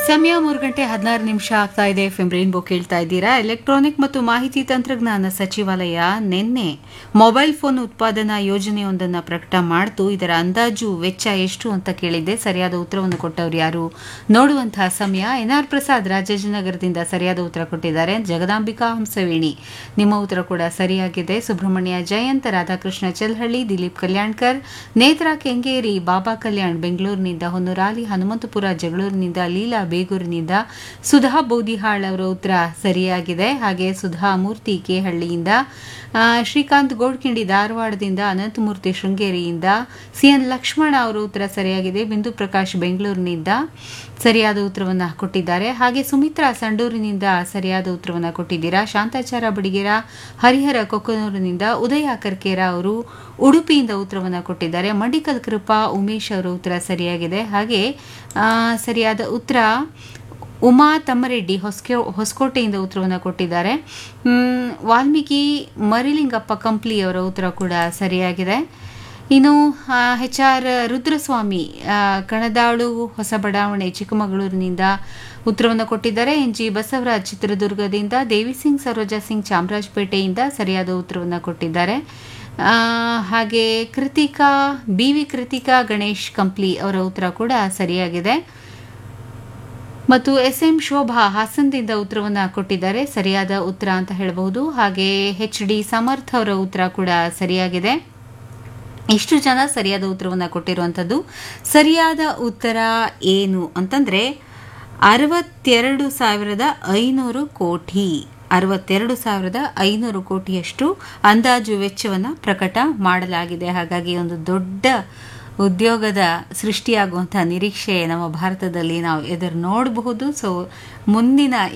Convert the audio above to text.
ಸಮಯ ಮೂರು ಗಂಟೆ ಹದಿನಾರು ನಿಮಿಷ ಆಗ್ತಾ ಇದೆ ಎಫ್ಎಂ ರೈನ್ಬೋ ಕೇಳ್ತಾ ಇದ್ದೀರಾ ಎಲೆಕ್ಟ್ರಾನಿಕ್ ಮತ್ತು ಮಾಹಿತಿ ತಂತ್ರಜ್ಞಾನ ಸಚಿವಾಲಯ ನಿನ್ನೆ ಮೊಬೈಲ್ ಫೋನ್ ಉತ್ಪಾದನಾ ಯೋಜನೆಯೊಂದನ್ನು ಪ್ರಕಟ ಮಾಡ್ತು ಇದರ ಅಂದಾಜು ವೆಚ್ಚ ಎಷ್ಟು ಅಂತ ಕೇಳಿದ್ದೆ ಸರಿಯಾದ ಉತ್ತರವನ್ನು ಕೊಟ್ಟವರು ಯಾರು ನೋಡುವಂತಹ ಸಮಯ ಎನ್ ಆರ್ ಪ್ರಸಾದ್ ರಾಜಾಜಿನಗರದಿಂದ ಸರಿಯಾದ ಉತ್ತರ ಕೊಟ್ಟಿದ್ದಾರೆ ಜಗದಾಂಬಿಕಾ ಹಂಸವೇಣಿ ನಿಮ್ಮ ಉತ್ತರ ಕೂಡ ಸರಿಯಾಗಿದೆ ಸುಬ್ರಹ್ಮಣ್ಯ ಜಯಂತ್ ರಾಧಾಕೃಷ್ಣ ಚಲ್ಹಳ್ಳಿ ದಿಲೀಪ್ ಕಲ್ಯಾಣ್ಕರ್ ನೇತ್ರಾ ಕೆಂಗೇರಿ ಬಾಬಾ ಕಲ್ಯಾಣ್ ಬೆಂಗಳೂರಿನಿಂದ ಹೊನ್ನೂರಾಲಿ ಹನುಮಂತಪುರ ಜಗಳೂರಿನಿಂದ ಲೀಲಾ ಬೇಗೂರಿನಿಂದ ಸುಧಾ ಬೋದಿಹಾಳ್ ಅವರ ಉತ್ತರ ಸರಿಯಾಗಿದೆ ಹಾಗೆ ಸುಧಾ ಮೂರ್ತಿ ಕೇಹಳ್ಳಿಯಿಂದ ಆ, ಶ್ರೀಕಾಂತ್ ಗೋಡ್ಕಿಂಡಿ ಧಾರವಾಡದಿಂದ ಅನಂತಮೂರ್ತಿ ಶೃಂಗೇರಿಯಿಂದ ಸಿಎನ್ ಲಕ್ಷ್ಮಣ ಅವರ ಉತ್ತರ ಸರಿಯಾಗಿದೆ ಬಿಂದು ಪ್ರಕಾಶ್ ಬೆಂಗಳೂರಿನಿಂದ ಸರಿಯಾದ ಉತ್ತರವನ್ನು ಕೊಟ್ಟಿದ್ದಾರೆ ಹಾಗೆ ಸುಮಿತ್ರಾ ಸಂಡೂರಿನಿಂದ ಸರಿಯಾದ ಉತ್ತರವನ್ನು ಕೊಟ್ಟಿದ್ದೀರಾ ಶಾಂತಾಚಾರ ಬಡಿಗೇರ ಹರಿಹರ ಕೊಕ್ಕನೂರಿನಿಂದ ಉದಯ ಕರ್ಕೇರ ಅವರು ಉಡುಪಿಯಿಂದ ಉತ್ತರವನ್ನು ಕೊಟ್ಟಿದ್ದಾರೆ ಮಂಡಿಕಲ್ ಕೃಪಾ ಉಮೇಶ್ ಅವರ ಉತ್ತರ ಸರಿಯಾಗಿದೆ ಹಾಗೆ ಆ, ಸರಿಯಾದ ಉತ್ತರ ಉಮಾ ತಮ್ಮರೆಡ್ಡಿ ಹೊಸ್ಕೆ ಹೊಸಕೋಟೆಯಿಂದ ಉತ್ತರವನ್ನು ಕೊಟ್ಟಿದ್ದಾರೆ ಮ್, ವಾಲ್ಮೀಕಿ ಮರಿಲಿಂಗಪ್ಪ ಕಂಪ್ಲಿ ಅವರ ಉತ್ತರ ಕೂಡ ಸರಿಯಾಗಿದೆ ಇನ್ನು ಎಚ್ ಆರ್ ರುದ್ರಸ್ವಾಮಿ ಆ, ಕಣದಾಳು ಹೊಸ ಬಡಾವಣೆ ಚಿಕ್ಕಮಗಳೂರಿನಿಂದ ಉತ್ತರವನ್ನು ಕೊಟ್ಟಿದ್ದಾರೆ ಎನ್ ಜಿ ಬಸವರಾಜ್ ಚಿತ್ರದುರ್ಗದಿಂದ ದೇವಿಸಿಂಗ್ ಸರೋಜಾ ಸಿಂಗ್ ಚಾಮರಾಜಪೇಟೆಯಿಂದ ಸರಿಯಾದ ಉತ್ತರವನ್ನು ಕೊಟ್ಟಿದ್ದಾರೆ ಆ, ಹಾಗೆ ಕೃತಿಕಾ ಬಿ ವಿ ಕೃತಿಕಾ ಗಣೇಶ್ ಕಂಪ್ಲಿ ಅವರ ಉತ್ತರ ಕೂಡ ಸರಿಯಾಗಿದೆ ಮತ್ತು ಎಸ್ ಎಂ ಶೋಭಾ ಹಾಸನದಿಂದ ಉತ್ತರವನ್ನು ಕೊಟ್ಟಿದ್ದಾರೆ ಸರಿಯಾದ ಉತ್ತರ ಅಂತ ಹೇಳಬಹುದು ಹಾಗೆ ಎಚ್ ಡಿ ಸಮರ್ಥ್ ಅವರ ಉತ್ತರ ಕೂಡ ಸರಿಯಾಗಿದೆ ಇಷ್ಟು ಜನ ಸರಿಯಾದ ಉತ್ತರವನ್ನು ಕೊಟ್ಟಿರುವಂಥದ್ದು ಸರಿಯಾದ ಉತ್ತರ ಏನು ಅಂತಂದ್ರೆ ಅರವತ್ತೆರಡು ಸಾವಿರದ ಐನೂರು ಕೋಟಿ ಅರವತ್ತೆರಡು ಸಾವಿರದ ಐನೂರು ಕೋಟಿಯಷ್ಟು ಅಂದಾಜು ವೆಚ್ಚವನ್ನು ಪ್ರಕಟ ಮಾಡಲಾಗಿದೆ ಹಾಗಾಗಿ ಒಂದು ದೊಡ್ಡ ಉದ್ಯೋಗದ ಸೃಷ್ಟಿಯಾಗುವಂತಹ ನಿರೀಕ್ಷೆ ನಮ್ಮ ಭಾರತದಲ್ಲಿ ನಾವು ಎದುರು ನೋಡಬಹುದು ಸೊ ಮುಂದಿನ